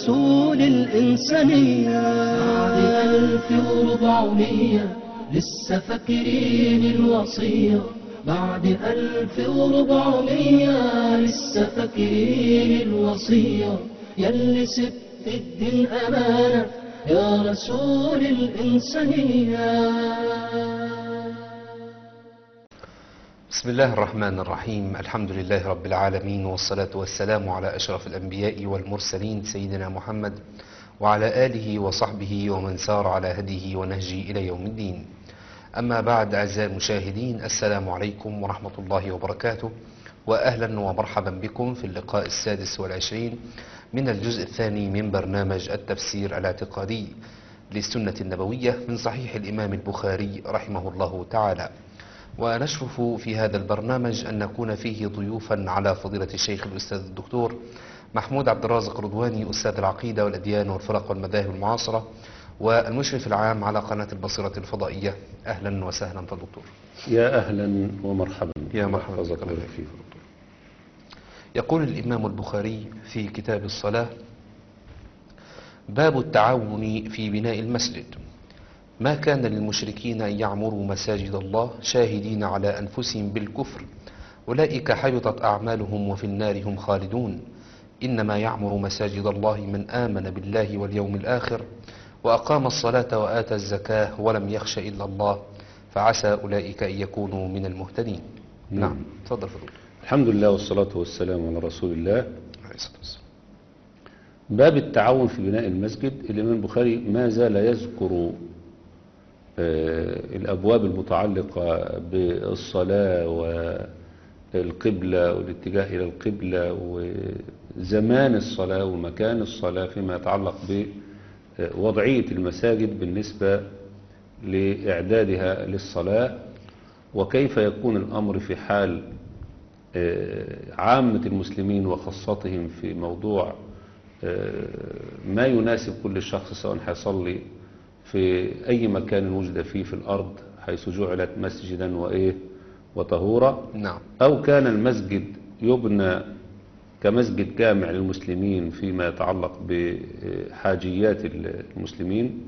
رسول الإنسانية بعد ألف وربعمية لسه فاكرين الوصية بعد ألف وربعمية لسه فاكرين الوصية يلي سبت الدين أمانة يا رسول الإنسانية بسم الله الرحمن الرحيم الحمد لله رب العالمين والصلاة والسلام على أشرف الأنبياء والمرسلين سيدنا محمد وعلى آله وصحبه ومن سار على هديه ونهجه إلى يوم الدين أما بعد أعزائي المشاهدين السلام عليكم ورحمة الله وبركاته وأهلا ومرحبا بكم في اللقاء السادس والعشرين من الجزء الثاني من برنامج التفسير الاعتقادي للسنة النبوية من صحيح الإمام البخاري رحمه الله تعالى ونشرف في هذا البرنامج أن نكون فيه ضيوفا على فضيلة الشيخ الأستاذ الدكتور محمود عبد الرازق رضواني أستاذ العقيدة والأديان والفرق والمذاهب المعاصرة والمشرف العام على قناة البصيرة الفضائية أهلا وسهلا فالدكتور يا أهلا ومرحبا يا مرحبا حفظك بك الله الله فيك يقول الإمام البخاري في كتاب الصلاة باب التعاون في بناء المسجد ما كان للمشركين أن يعمروا مساجد الله شاهدين على أنفسهم بالكفر أولئك حبطت أعمالهم وفي النار هم خالدون إنما يعمر مساجد الله من آمن بالله واليوم الآخر وأقام الصلاة وآتى الزكاة ولم يخش إلا الله فعسى أولئك أن يكونوا من المهتدين نعم تفضل فضل الحمد لله والصلاة والسلام على رسول الله عليه الصلاة والسلام باب التعاون في بناء المسجد الإمام البخاري ما زال يذكر آه، الأبواب المتعلقة بالصلاة والقبلة والاتجاه إلى القبلة وزمان الصلاة ومكان الصلاة فيما يتعلق بوضعية المساجد بالنسبة لإعدادها للصلاة وكيف يكون الأمر في حال آه، عامة المسلمين وخاصتهم في موضوع آه، ما يناسب كل شخص سواء هيصلي في أي مكان وجد فيه في الأرض حيث جعلت مسجدا وإيه وطهورا نعم أو كان المسجد يبنى كمسجد جامع للمسلمين فيما يتعلق بحاجيات المسلمين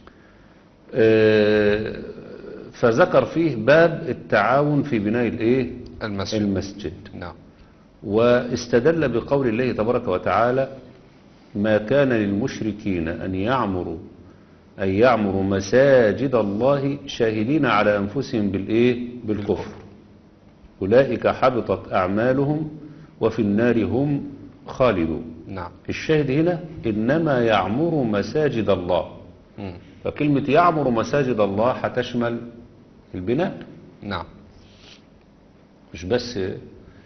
آه، فذكر فيه باب التعاون في بناء الايه المسجد المسجد نعم واستدل بقول الله تبارك وتعالى ما كان للمشركين أن يعمروا أن يعمروا مساجد الله شاهدين على أنفسهم بالإيه؟ بالكفر أولئك حبطت أعمالهم وفي النار هم خالدون نعم الشاهد هنا إنما يعمر مساجد الله مم. فكلمة يعمر مساجد الله هتشمل البناء نعم مش بس ال-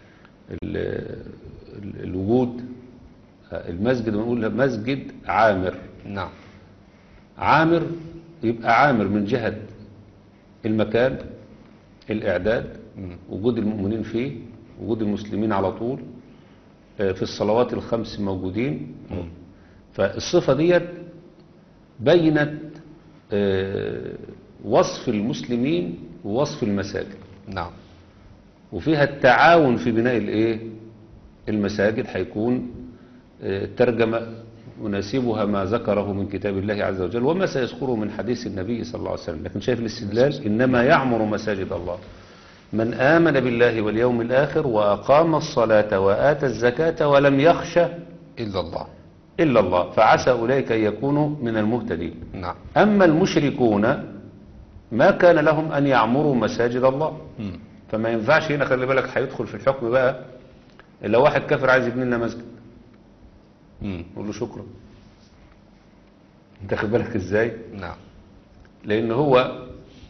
ال- الوجود المسجد بنقول مسجد عامر نعم عامر يبقى عامر من جهة المكان الإعداد مم. وجود المؤمنين فيه وجود المسلمين على طول آه، في الصلوات الخمس موجودين فالصفة ديت بينت آه، وصف المسلمين ووصف المساجد نعم وفيها التعاون في بناء الايه المساجد هيكون آه، الترجمة مناسبها ما ذكره من كتاب الله عز وجل وما سيذكره من حديث النبي صلى الله عليه وسلم لكن شايف الاستدلال إنما يعمر مساجد الله من آمن بالله واليوم الآخر وأقام الصلاة وآتى الزكاة ولم يخش إلا الله إلا الله فعسى أولئك أن يكونوا من المهتدين نعم أما المشركون ما كان لهم أن يعمروا مساجد الله مم. فما ينفعش هنا خلي بالك هيدخل في الحكم بقى لو واحد كافر عايز يبني لنا مسجد مم. نقول له شكرا انت خد بالك ازاي نعم لان هو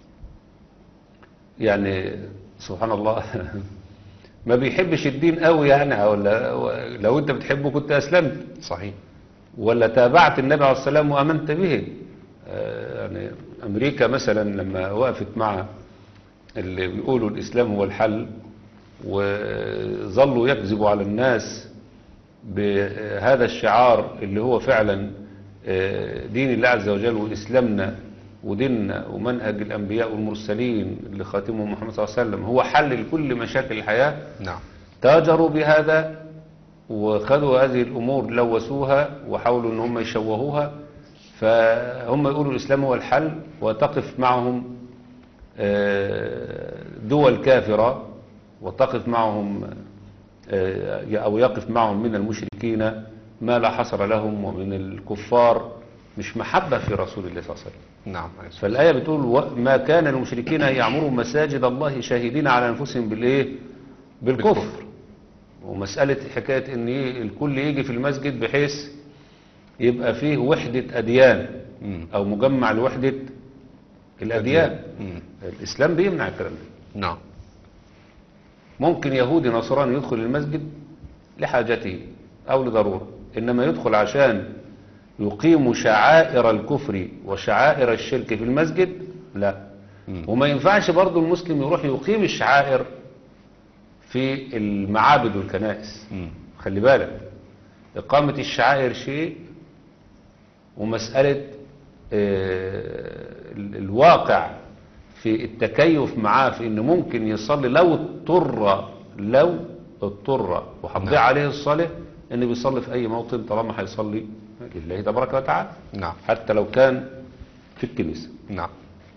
يعني سبحان الله ما بيحبش الدين قوي يعني ولا لو انت بتحبه كنت اسلمت صحيح ولا تابعت النبي عليه الصلاة والسلام وامنت به آه، يعني امريكا مثلا لما وقفت مع اللي بيقولوا الاسلام هو الحل وظلوا يكذبوا على الناس بهذا الشعار اللي هو فعلا آه، دين الله عز وجل وإسلامنا وديننا ومنهج الأنبياء والمرسلين اللي خاتمهم محمد صلى الله عليه وسلم هو حل لكل مشاكل الحياة نعم تاجروا بهذا وخدوا هذه الأمور لوثوها وحاولوا أن هم يشوهوها فهم يقولوا الإسلام هو الحل وتقف معهم آه، دول كافرة وتقف معهم آه، أو يقف معهم من المشركين ما لا حصر لهم ومن الكفار مش محبة في رسول الله صلى الله عليه وسلم نعم عليه الصلاة فالآية بتقول و- ما كان المشركين يعمروا مساجد الله شاهدين على أنفسهم بالإيه بالكفر بالكفر. ومسألة حكاية إن إيه الكل يجي في المسجد بحيث يبقى فيه وحدة أديان مم. أو مجمع لوحدة الأديان مم. الإسلام بيمنع الكلام ده نعم ممكن يهودي نصراني يدخل المسجد لحاجته أو لضرورة إنما يدخل عشان يقيم شعائر الكفر وشعائر الشرك في المسجد لا مم. وما ينفعش برضو المسلم يروح يقيم الشعائر في المعابد والكنائس مم. خلي بالك إقامة الشعائر شيء ومسألة آه، ال- الواقع في التكيف معاه في إنه ممكن يصلي لو اضطر لو اضطر وهتضيع نعم. عليه الصلاة إنه بيصلي في أي موطن طالما هيصلي لله تبارك وتعالى نعم حتى لو كان في الكنيسة نعم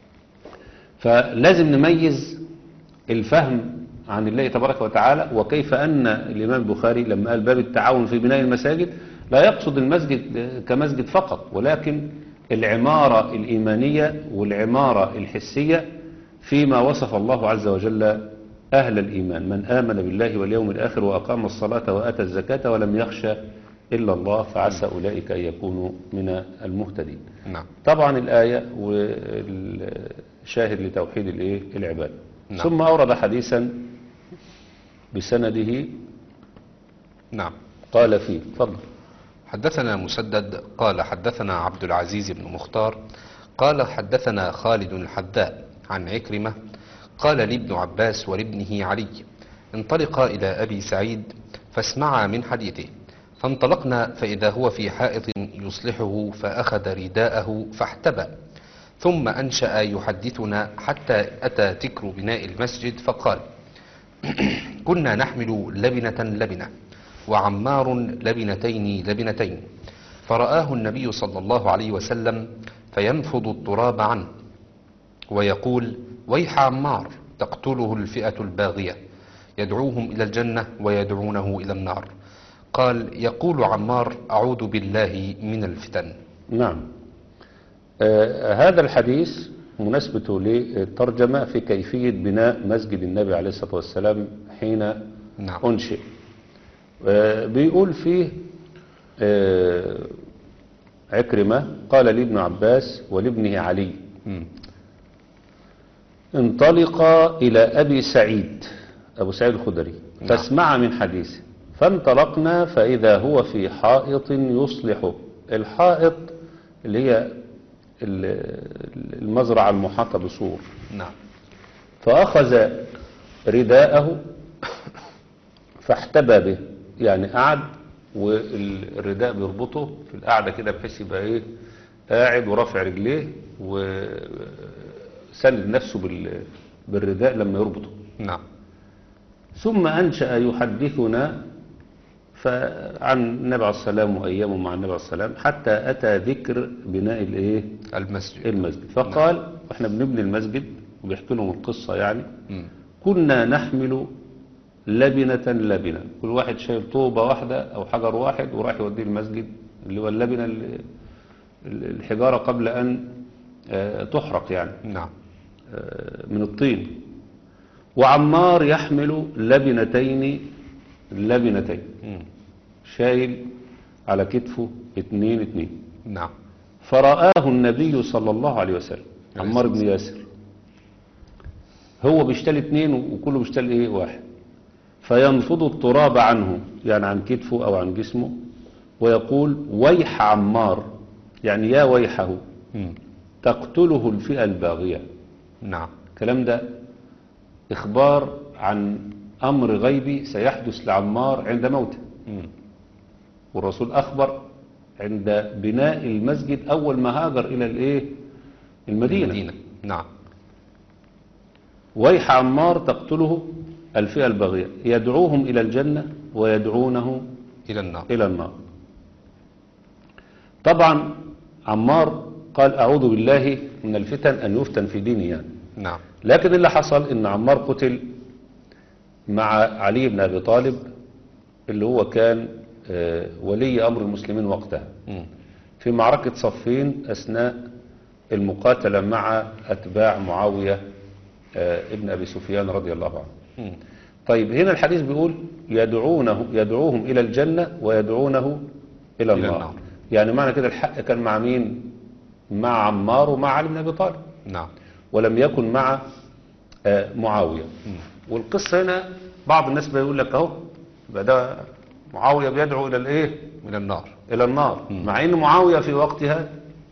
فلازم نميز الفهم عن الله تبارك وتعالى وكيف أن الإمام البخاري لما قال باب التعاون في بناء المساجد لا يقصد المسجد كمسجد فقط ولكن العمارة الإيمانية والعمارة الحسية فيما وصف الله عز وجل أهل الإيمان من آمن بالله واليوم الآخر وأقام الصلاة وآتى الزكاة ولم يخشى إلا الله فعسى أولئك أن يكونوا من المهتدين نعم طبعا الآية والشاهد لتوحيد الإيه؟ العباد نعم. ثم أورد حديثا بسنده نعم قال فيه تفضل حدثنا مسدد قال حدثنا عبد العزيز بن مختار قال حدثنا خالد الحذاء عن عكرمة قال لابن عباس ولابنه علي انطلقا إلى أبي سعيد فاسمعا من حديثه فانطلقنا فإذا هو في حائط يصلحه فأخذ رداءه فاحتبى ثم أنشأ يحدثنا حتى أتى تكر بناء المسجد فقال كنا نحمل لبنة لبنة وعمار لبنتين لبنتين فرآه النبي صلى الله عليه وسلم فينفض التراب عنه ويقول ويح عمار تقتله الفئة الباغية يدعوهم إلى الجنة ويدعونه إلى النار قال يقول عمار أعوذ بالله من الفتن نعم آه هذا الحديث مناسبته للترجمة في كيفية بناء مسجد النبي عليه الصلاة والسلام حين نعم أنشئ آه بيقول فيه آه عكرمة قال لابن عباس ولابنه علي مم. انطلقا إلى أبي سعيد أبو سعيد الخدري نعم. فاسمع من حديثه فانطلقنا فإذا هو في حائط يصلحه الحائط اللي هي ال- المزرعة المحاطة بسور نعم فأخذ رداءه فاحتبى به يعني قعد والرداء بيربطه في القعدة كده بحيث يبقى ايه قاعد ورافع رجليه وسند نفسه بال- بالرداء لما يربطه نعم ثم أنشأ يحدثنا فعن النبي عليه السلام وأيامه مع النبي عليه السلام حتى أتى ذكر بناء الإيه المسجد المسجد فقال واحنا بنبني المسجد وبيحكي لهم القصة يعني مم. كنا نحمل لبنة لبنة كل واحد شايل طوبة واحدة أو حجر واحد وراح يوديه المسجد اللي هو اللبنة اللي- الحجارة قبل أن آه، تحرق يعني نعم آه، من الطين وعمار يحمل لبنتين لبنتين مم. شايل على كتفه اتنين اتنين نعم فرآه النبي صلى الله عليه وسلم عمار بن ياسر هو بيشتري اتنين وكله بيشتري ايه واحد فينفض التراب عنه يعني عن كتفه او عن جسمه ويقول ويح عمار يعني يا ويحه مم. تقتله الفئة الباغية نعم الكلام ده إخبار عن أمر غيبي سيحدث لعمار عند موته مم. والرسول أخبر عند بناء المسجد أول ما هاجر إلى الإيه المدينة, المدينة نعم ويح عمار تقتله الفئة الباغية يدعوهم إلى الجنة ويدعونه إلى النار إلى النار طبعا عمار قال أعوذ بالله من الفتن أن يفتن في ديني يعني نعم لكن اللي حصل ان عمار قتل مع علي بن ابي طالب اللي هو كان آه، ولي امر المسلمين وقتها مم. في معركة صفين اثناء المقاتلة مع اتباع معاوية آه، ابن ابي سفيان رضي الله عنه مم. طيب هنا الحديث بيقول يدعونه يدعوهم الى الجنة ويدعونه الى النار النار. يعني معنى كده الحق كان مع مين مع عمار ومع علي بن ابي طالب نعم ولم يكن مع آه، معاوية والقصة هنا بعض الناس بيقول لك اهو يبقى ده معاوية بيدعو إلى الإيه من النار إلى النار مع أن معاوية في وقتها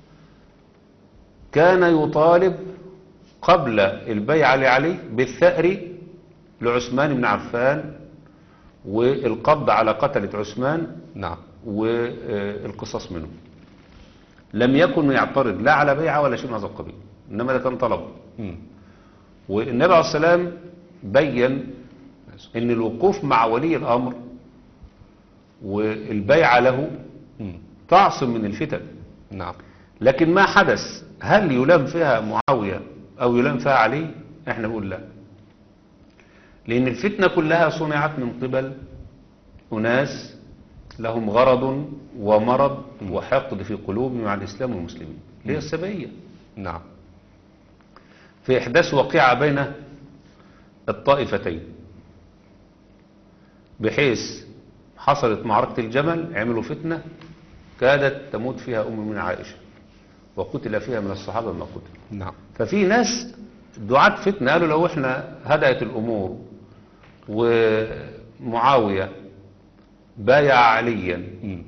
كان يطالب قبل البيعة لعلي بالثأر لعثمان بن عفان والقبض على قتلة عثمان نعم والقصاص منه لم يكن يعترض لا على بيعة ولا شيء من هذا القبيل إنما ده كان طلب مم. والنبي عليه السلام بين ان الوقوف مع ولي الامر والبيعة له مم. تعصم من الفتن نعم لكن ما حدث هل يلام فيها معاوية او يلام فيها علي احنا نقول لا لان الفتنة كلها صنعت من قبل اناس لهم غرض ومرض وحقد في قلوبهم مع الاسلام والمسلمين اللي هي السبعية نعم في إحداث واقعة بين الطائفتين بحيث حصلت معركة الجمل عملوا فتنة كادت تموت فيها أم من عائشة وقتل فيها من الصحابة ما قتل نعم ففي ناس دعاة فتنة قالوا لو احنا هدأت الأمور ومعاوية بايع عليا مم.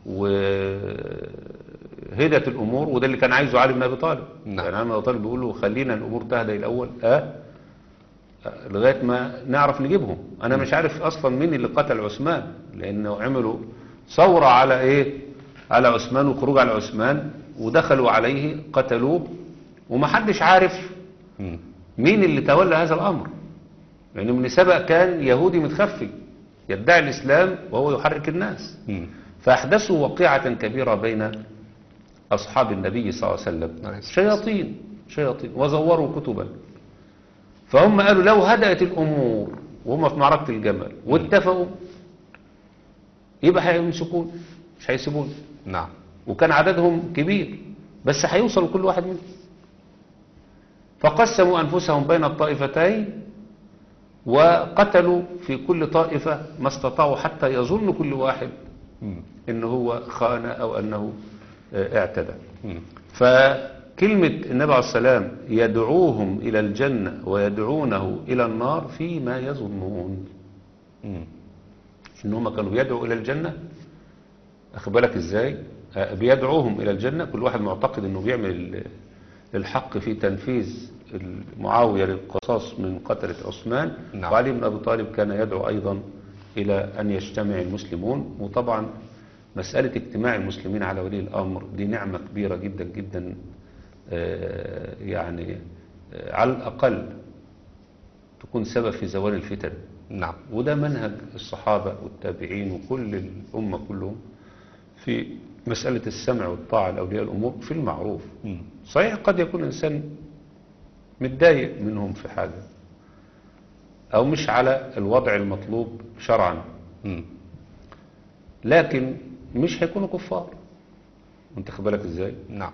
وهدت الامور وده اللي كان عايزه علي بن ابي طالب نعم. يعني علي بن ابي طالب بيقول له خلينا الامور تهدى الاول اه آه، لغايه ما نعرف نجيبهم انا مش عارف اصلا مين اللي قتل عثمان لانه عملوا ثوره على ايه على عثمان وخروج على عثمان ودخلوا عليه قتلوه ومحدش عارف مم. مين اللي تولى هذا الامر لان ابن سبأ كان يهودي متخفي يدعي الاسلام وهو يحرك الناس مم. فأحدثوا وقيعة كبيرة بين أصحاب النبي صلى الله عليه وسلم عليه الصلاة شياطين شياطين وزوروا كتبا فهم قالوا لو هدأت الأمور وهم في معركة الجمل واتفقوا يبقى هيمسكون مش هيسيبون نعم وكان عددهم كبير بس هيوصلوا كل واحد منهم فقسموا أنفسهم بين الطائفتين وقتلوا في كل طائفة ما استطاعوا حتى يظن كل واحد مم. ان هو خان او انه آه، اعتدى مم. فكلمة النبي عليه السلام يدعوهم الى الجنة ويدعونه الى النار فيما يظنون مم. ان هم كانوا بيدعوا الى الجنة اخد بالك ازاي آه، بيدعوهم الى الجنة كل واحد معتقد انه بيعمل ال- الحق في تنفيذ معاوية للقصاص من قتلة عثمان نعم. وعلي بن ابي طالب كان يدعو ايضا الى ان يجتمع المسلمون وطبعا مسألة اجتماع المسلمين على ولي الامر دي نعمة كبيرة جدا جدا آه، يعني آه، على الاقل تكون سبب في زوال الفتن نعم وده منهج الصحابة والتابعين وكل الأمة كلهم في مسألة السمع والطاعة لأولياء الأمور في المعروف مم. صحيح قد يكون إنسان متضايق منهم في حاجة أو مش على الوضع المطلوب شرعا مم. لكن مش هيكونوا كفار انت خد بالك ازاي نعم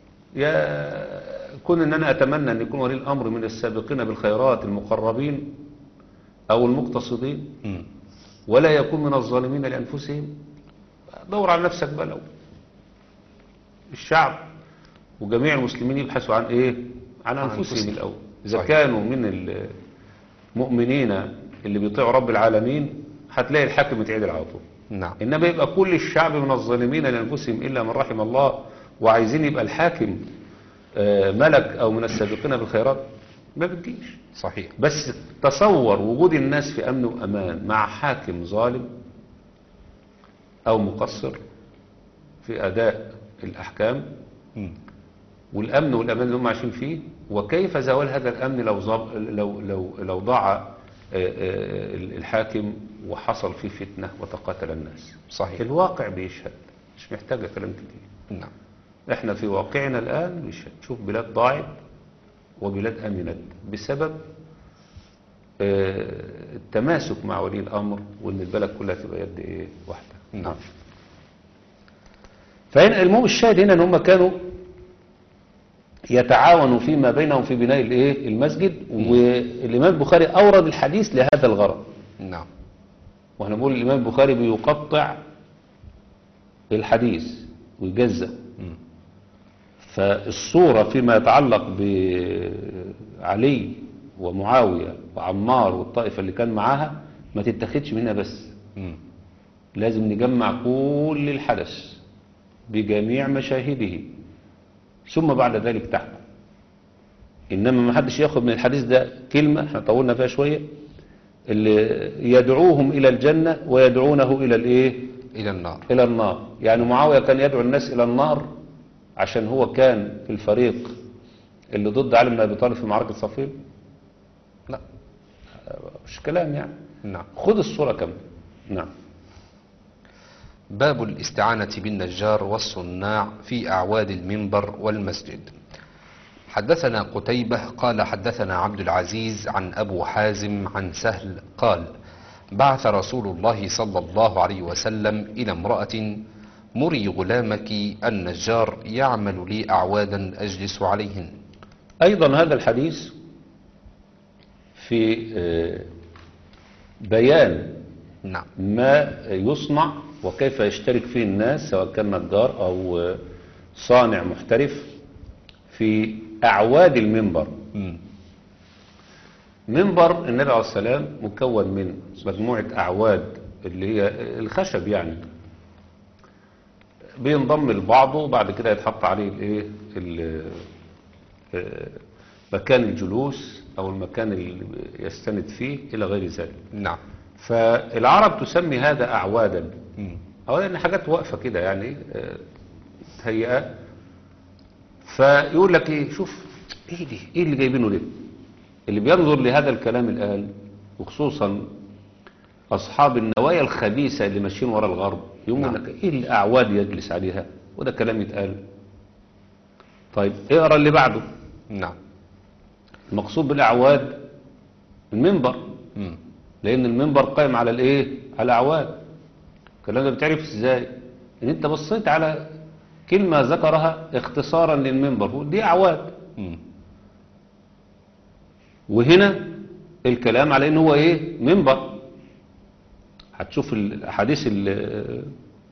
يا كون ان انا اتمنى ان يكون ولي الامر من السابقين بالخيرات المقربين او المقتصدين مم. ولا يكون من الظالمين لأنفسهم دور على نفسك بقى الأول الشعب وجميع المسلمين يبحثوا عن إيه عن عن أنفسهم أنفسهم. الأول إذا صحيح. كانوا من المؤمنين اللي بيطيعوا رب العالمين هتلاقي الحاكم يتعدل على طول نعم إنما يبقى كل الشعب من الظالمين لأنفسهم إلا من رحم الله وعايزين يبقى الحاكم آه، ملك أو من السابقين بالخيرات ما بتجيش صحيح بس تصور وجود الناس في أمن وأمان مع حاكم ظالم أو مقصر في أداء الأحكام مم. والأمن والأمان اللي هم عايشين فيه وكيف زوال هذا الأمن لو ضاع لو لو لو ضاع آه، الحاكم وحصل فيه فتنة وتقاتل الناس صحيح الواقع بيشهد مش محتاجة كلام كتير نعم احنا في واقعنا الآن بيشهد شوف بلاد ضاعت وبلاد أمنت بسبب آه، التماسك مع ولي الأمر وإن البلد كلها تبقى يد إيه واحدة نعم فهنا المهم الشاهد هنا ان هم كانوا يتعاونوا فيما بينهم في بناء الايه المسجد والامام البخاري اورد الحديث لهذا الغرض نعم واحنا بنقول الامام البخاري بيقطع الحديث ويجزأ مم. فالصورة فيما يتعلق بعلي ومعاوية وعمار والطائفة اللي كان معاها ما تتخذش منها بس مم. لازم نجمع كل الحدث بجميع مشاهده ثم بعد ذلك تحكم إنما ما حدش ياخد من الحديث ده كلمة احنا طولنا فيها شوية اللي يدعوهم إلى الجنة ويدعونه إلى الإيه إلى النار إلى النار يعني معاوية كان يدعو الناس إلى النار عشان هو كان في الفريق اللي ضد علي بن أبي طالب في معركة صفين لا مش كلام يعني نعم خد الصورة كاملة نعم باب الاستعانة بالنجار والصناع في أعواد المنبر والمسجد حدثنا قتيبة قال حدثنا عبد العزيز عن أبو حازم عن سهل قال بعث رسول الله صلى الله عليه وسلم إلى امرأة مري غلامك النجار يعمل لي أعوادا أجلس عليهن أيضا هذا الحديث في آه، بيان نعم ما يصنع وكيف يشترك فيه الناس سواء كان نجار أو آه، صانع محترف في أعواد المنبر مم. منبر النبي عليه السلام مكون من مجموعة أعواد اللي هي الخشب يعني بينضم لبعضه وبعد كده يتحط عليه الايه ال- آه، مكان الجلوس او المكان اللي يستند فيه الى غير ذلك نعم فالعرب تسمي هذا اعوادا مم. اولا ان حاجات واقفه كده يعني آه، متهيئه فيقول لك ايه شوف ايه دي ايه اللي جايبينه ده اللي بينظر لهذا الكلام الان وخصوصا اصحاب النوايا الخبيثه اللي ماشيين ورا الغرب يقوموا نعم. لك ايه الاعواد يجلس عليها وده كلام يتقال طيب اقرا اللي بعده نعم المقصود بالاعواد المنبر مم. لان المنبر قائم على الايه على الاعواد الكلام ده بتعرف ازاي ان انت بصيت على كلمه ذكرها اختصارا للمنبر دي اعواد مم. وهنا الكلام على ان هو ايه منبر هتشوف الاحاديث ال-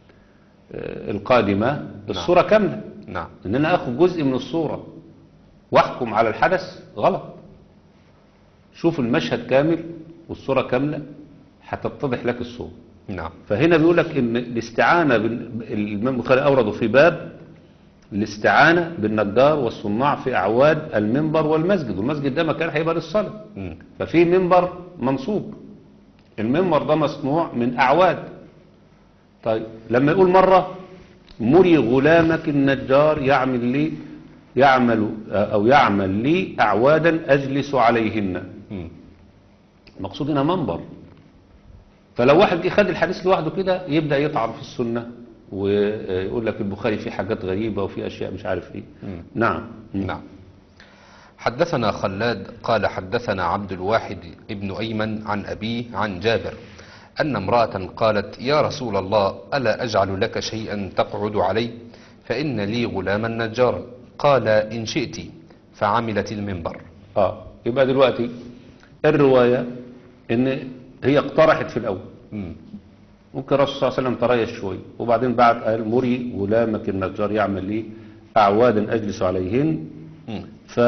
القادمه الصوره كامله نعم ان انا اخد جزء من الصوره واحكم على الحدث غلط شوف المشهد كامل والصوره كامله هتتضح لك الصوره نعم فهنا بيقول لك ان الاستعانه بال- الامام البخاري اورده في باب الاستعانه بالنجار والصناع في اعواد المنبر والمسجد والمسجد ده مكان هيبقى للصلاه مم. ففي منبر منصوب المنبر ده مصنوع من اعواد طيب لما يقول مره مري غلامك النجار يعمل لي يعمل او يعمل لي اعوادا اجلس عليهن مم. المقصود هنا منبر فلو واحد جه خد الحديث لوحده كده يبدأ يطعن في السنة ويقول لك البخاري فيه حاجات غريبة وفيه أشياء مش عارف إيه مم. نعم نعم حدثنا خلاد قال حدثنا عبد الواحد ابن أيمن عن أبيه عن جابر أن امرأة قالت يا رسول الله ألا أجعل لك شيئا تقعد عليه فإن لي غلاما نجارا قال إن شئت فعملت المنبر آه يبقى دلوقتي الرواية إن هي اقترحت في الأول مم. ممكن الرسول صلى الله عليه وسلم تريش شوية وبعدين بعد قال مري غلامك النجار يعمل لي أعوادا أجلس عليهن مم.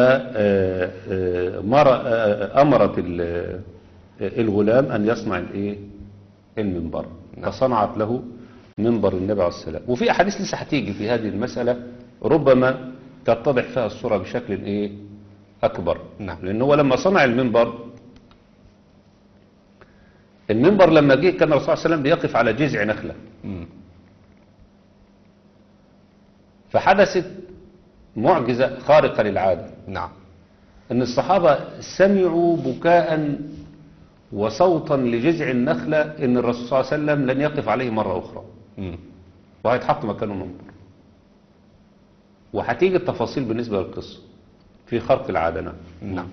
فأمرت الغلام أن يصنع الإيه المنبر نعم. فصنعت له منبر النبي عليه السلام وفي أحاديث لسه هتيجي في هذه المسألة ربما تتضح فيها الصورة بشكل إيه أكبر نعم. لأن هو لما صنع المنبر المنبر لما جه كان الرسول صلى الله عليه وسلم بيقف على جذع نخلة مم. فحدثت معجزة خارقة للعادة نعم ان الصحابة سمعوا بكاء وصوتا لجذع النخلة إن الرسول صلى الله عليه وسلم لن يقف عليه مرة أخرى مم. وهيتحط مكانه منبر وهتيجي التفاصيل بالنسبة للقصة في خرق العادة نعم نعم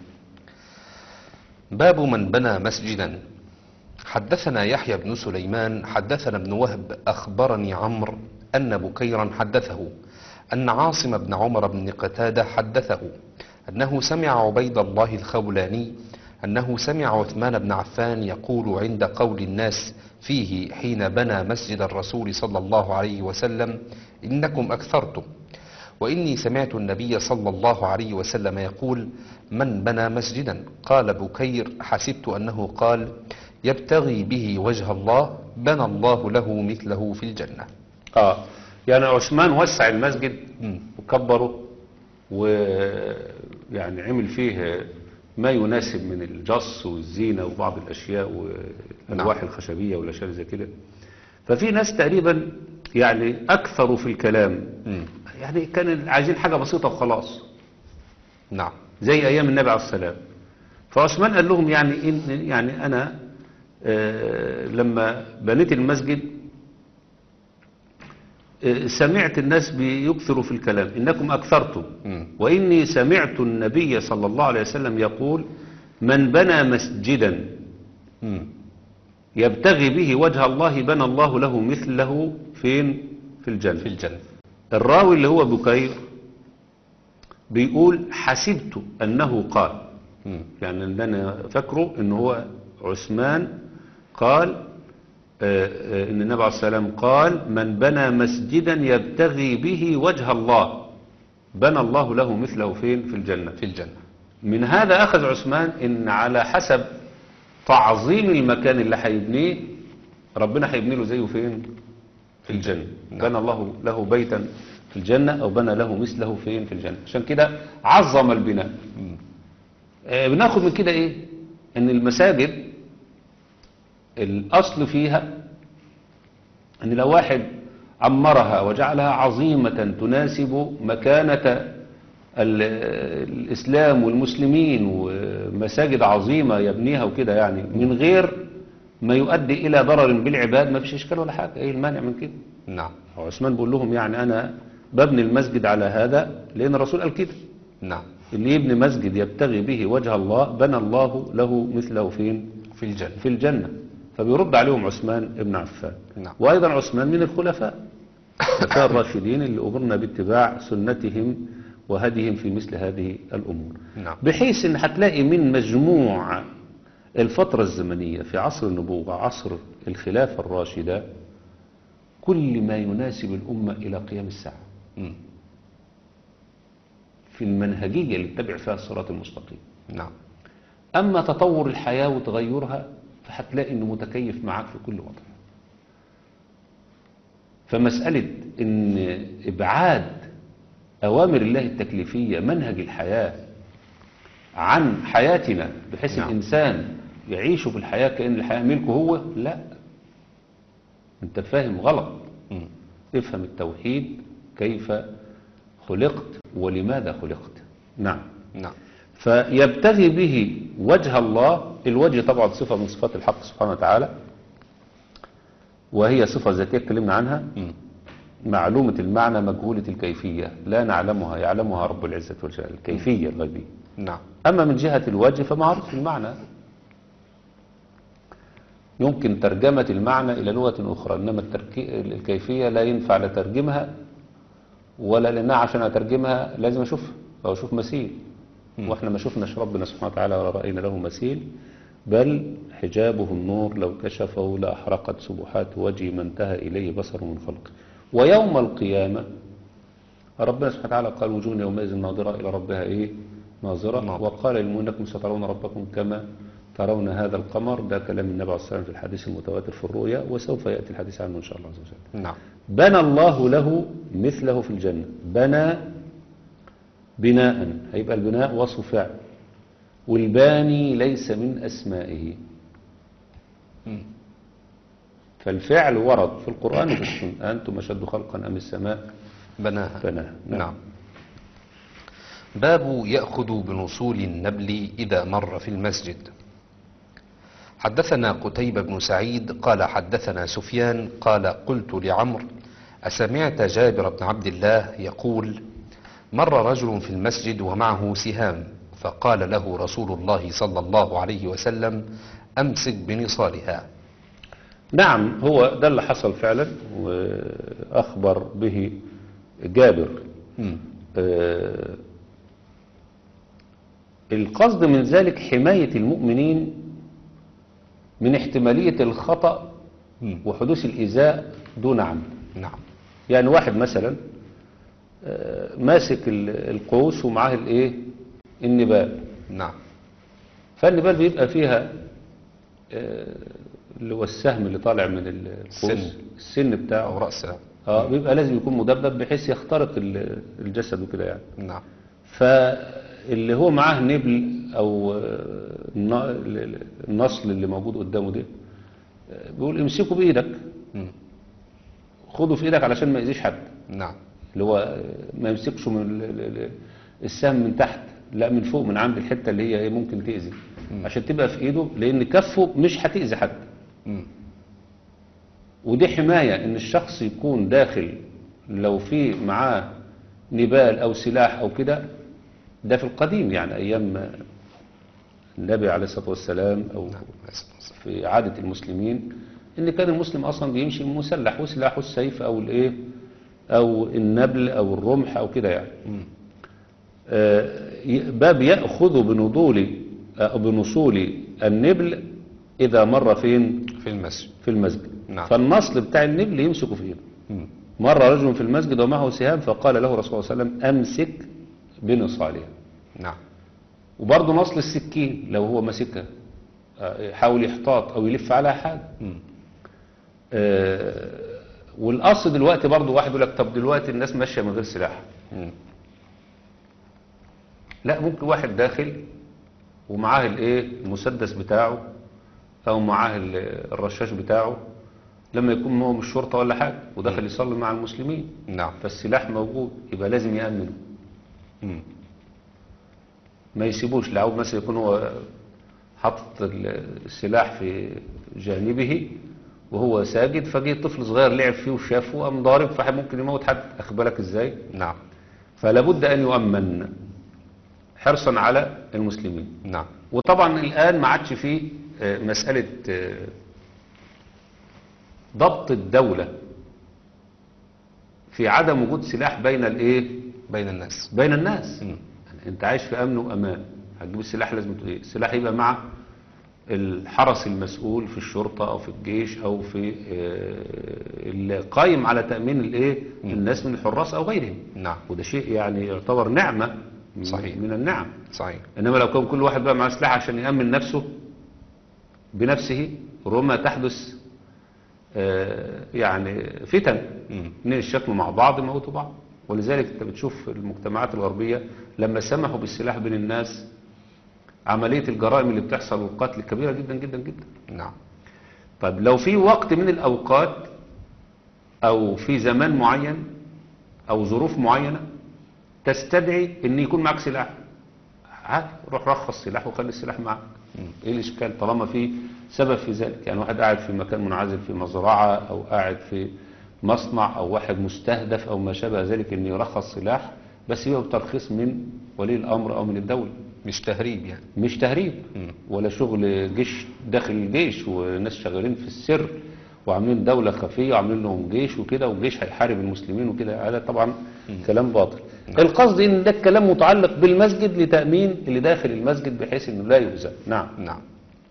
باب من بنى مسجدا حدثنا يحيى بن سليمان حدثنا ابن وهب أخبرني عمرو أن بكيرا حدثه أن عاصم بن عمر بن قتادة حدثه أنه سمع عبيد الله الخولاني أنه سمع عثمان بن عفان يقول عند قول الناس فيه حين بنى مسجد الرسول صلى الله عليه وسلم إنكم أكثرتم وإني سمعت النبي صلى الله عليه وسلم يقول من بنى مسجدا قال بكير حسبت أنه قال يبتغي به وجه الله بنى الله له مثله في الجنة آه يعني عثمان وسع المسجد مم. وكبره ويعني عمل فيه ما يناسب من الجص والزينة وبعض الأشياء والألواح الخشبية والأشياء اللي زي كده ففي ناس تقريبا يعني أكثروا في الكلام مم. يعني كان عايزين حاجة بسيطة وخلاص نعم زي أيام النبي عليه السلام فعثمان قال لهم يعني إن يعني أنا آه، لما بنيت المسجد آه، سمعت الناس بيكثروا في الكلام إنكم أكثرتم مم. وإني سمعت النبي صلى الله عليه وسلم يقول من بنى مسجدا مم. يبتغي به وجه الله بنى الله له مثله فين في الجنة في الجنة الراوي اللي هو بكير بيقول حسبت أنه قال مم. يعني اللي أنا فاكره إن هو عثمان قال آه، آه، إن النبي عليه الصلاة والسلام قال من بنى مسجدا يبتغي به وجه الله بنى الله له مثله فين في الجنة في الجنة من هذا أخذ عثمان إن على حسب تعظيم المكان اللي هيبنيه ربنا هيبني له زيه فين في الجنة نعم. بنى الله له بيتا في الجنة أو بنى له مثله فين في الجنة عشان كده عظم البناء مم. آه، بناخد من كده إيه إن المساجد الأصل فيها أن لو واحد عمرها وجعلها عظيمة تناسب مكانة ال- الإسلام والمسلمين ومساجد عظيمة يبنيها وكده يعني من غير ما يؤدي إلى ضرر بالعباد ما فيش إشكال ولا حاجة إيه المانع من كده نعم هو عثمان بيقول لهم يعني أنا ببني المسجد على هذا لأن الرسول قال كده نعم اللي يبني مسجد يبتغي به وجه الله بنى الله له مثله فين في الجنة في الجنة فبيرد عليهم عثمان ابن عفان نعم. وأيضا عثمان من الخلفاء الخلفاء الراشدين اللي أمرنا باتباع سنتهم وهديهم في مثل هذه الأمور نعم بحيث ان هتلاقي من مجموع الفترة الزمنية في عصر النبوة عصر الخلافة الراشدة كل ما يناسب الأمة إلى قيام الساعة مم. في المنهجية اللي اتبع فيها الصراط المستقيم نعم أما تطور الحياة وتغيرها فهتلاقي أنه متكيف معاك في كل وضع فمسألة أن إبعاد أوامر الله التكليفية منهج الحياة عن حياتنا بحيث نعم. الإنسان يعيش في الحياة كأن الحياة ملكه هو لا أنت فاهم غلط مم. افهم التوحيد كيف خلقت ولماذا خلقت نعم نعم فيبتغي به وجه الله الوجه طبعا صفة من صفات الحق سبحانه وتعالى وهي صفة ذاتية اتكلمنا عنها مم. معلومة المعنى مجهولة الكيفية لا نعلمها يعلمها رب العزة والجلال الكيفية الغيبية نعم أما من جهة الوجه فمعروف المعنى يمكن ترجمة المعنى إلى لغة أخرى إنما التركي... الكيفية لا ينفع لا ترجمها ولا لأنها عشان أترجمها لازم أشوفها أو أشوف مثيل مم. وإحنا ما شفناش ربنا سبحانه وتعالى ولا رأينا له مثيل بل حجابه النور لو كشفه لأحرقت سبحات وجه ما انتهى إليه بصر من خلقه ويوم القيامة ربنا سبحانه وتعالى قال وجوه يومئذ ناظرة إلى ربها إيه ناظرة نعم. وقال للمؤمنين سترون ربكم كما ترون هذا القمر ده كلام النبي عليه الصلاة والسلام في الحديث المتواتر في الرؤيا وسوف يأتي الحديث عنه إن شاء الله عز وجل نعم بنى الله له مثله في الجنة بنى بناء هيبقى البناء وصف فعل والباني ليس من أسمائه مم. فالفعل ورد في القرآن وفي السنة أنتم أشد خلقا أم السماء بناها بناها نعم باب يأخذ بنصول النبل إذا مر في المسجد حدثنا قتيبة بن سعيد قال حدثنا سفيان قال قلت لعمرو أسمعت جابر بن عبد الله يقول مر رجل في المسجد ومعه سهام فقال له رسول الله صلى الله عليه وسلم أمسك بنصالها نعم هو ده اللي حصل فعلا وأخبر به جابر مم. آه، القصد من ذلك حماية المؤمنين من احتمالية الخطأ مم. وحدوث الإيذاء دون عمد نعم يعني واحد مثلا آه، ماسك ال- القوس ومعاه الايه النبال نعم فالنبال بيبقى فيها آه، اللي هو السهم اللي طالع من ال- القوس السن. السن أو بتاعه رأسها اه بيبقى لازم يكون مدبب بحيث يخترق ال- الجسد وكده يعني نعم فاللي هو معاه نبل او آه، الن- ال- ال- النصل اللي موجود قدامه ده آه، بيقول امسكه بايدك مم. خده في ايدك علشان ما يأذيش حد نعم اللي هو آه، ما يمسكش من ال- ال- ال- السهم من تحت لا من فوق من عند الحتة اللي هي ايه ممكن تأذي عشان تبقى في ايده لان كفه مش هتأذي حد مم. ودي حماية ان الشخص يكون داخل لو في معاه نبال او سلاح او كده ده في القديم يعني ايام النبي عليه الصلاة والسلام او نعم في عادة المسلمين ان كان المسلم اصلا بيمشي مسلح وسلاحه السيف او الايه او النبل او الرمح او كده يعني مم. آه، ي- باب يأخذ بنضول أو بنصول النبل إذا مر فين في المسجد في المسجد نعم. فالنصل بتاع النبل يمسكه في ايده مم. مر رجل في المسجد ومعه سهام فقال له رسول الله صلى الله عليه وسلم أمسك بنصالها نعم وبرضه نصل السكين لو هو ماسكها آه، يحاول يحتاط أو يلف عليها حاجة مم. آه، والأصل دلوقتي برضه واحد يقول لك طب دلوقتي الناس ماشية من غير سلاح مم. لا ممكن واحد داخل ومعاه الايه المسدس بتاعه او معاه ال- الرشاش بتاعه لما يكون هو مش شرطة ولا حاجة وداخل يصلي مع المسلمين نعم فالسلاح موجود يبقى لازم يأمنه مم. ما يسيبوش لعوب مثلا يكون هو حاطط ال- السلاح في جانبه وهو ساجد فجه طفل صغير لعب فيه وشافه وقام ضارب فممكن يموت حد اخبرك ازاي نعم فلا بد ان يؤمن حرصا على المسلمين نعم وطبعا الآن ما عادش فيه آه، مسألة آه، ضبط الدولة في عدم وجود سلاح بين الايه بين الناس بين الناس مم. يعني انت عايش في امن وامان هتجيب السلاح لازم تقول ايه السلاح يبقى مع الحرس المسؤول في الشرطة او في الجيش او في آه، القائم على تأمين الايه الناس من الحراس او غيرهم نعم وده شيء يعني يعتبر نعمة من- صحيح. من النعم صحيح انما لو كان كل واحد بقى معاه سلاح عشان يأمن نفسه بنفسه ربما تحدث آه، يعني فتن مم. اثنين الشكل مع بعض يموتوا بعض ولذلك انت بتشوف المجتمعات الغربية لما سمحوا بالسلاح بين الناس عملية الجرائم اللي بتحصل والقتل كبيرة جدا جدا جدا نعم طيب لو في وقت من الأوقات أو في زمان معين أو ظروف معينة تستدعي أن يكون معك سلاح عادي روح رخص سلاح وخلي السلاح معك إيه الإشكال طالما في سبب في ذلك يعني واحد قاعد في مكان منعزل في مزرعة أو قاعد في مصنع أو واحد مستهدف أو ما شابه ذلك أن يرخص سلاح بس يبقى بترخيص من ولي الأمر أو من الدولة مش تهريب يعني مش تهريب مم. ولا شغل جيش داخل الجيش وناس شغالين في السر وعاملين دولة خفية وعاملين لهم جيش وكده والجيش هيحارب المسلمين وكده هذا طبعا كلام باطل القصد ان ده الكلام متعلق بالمسجد لتأمين اللي داخل المسجد بحيث انه لا يؤذى نعم نعم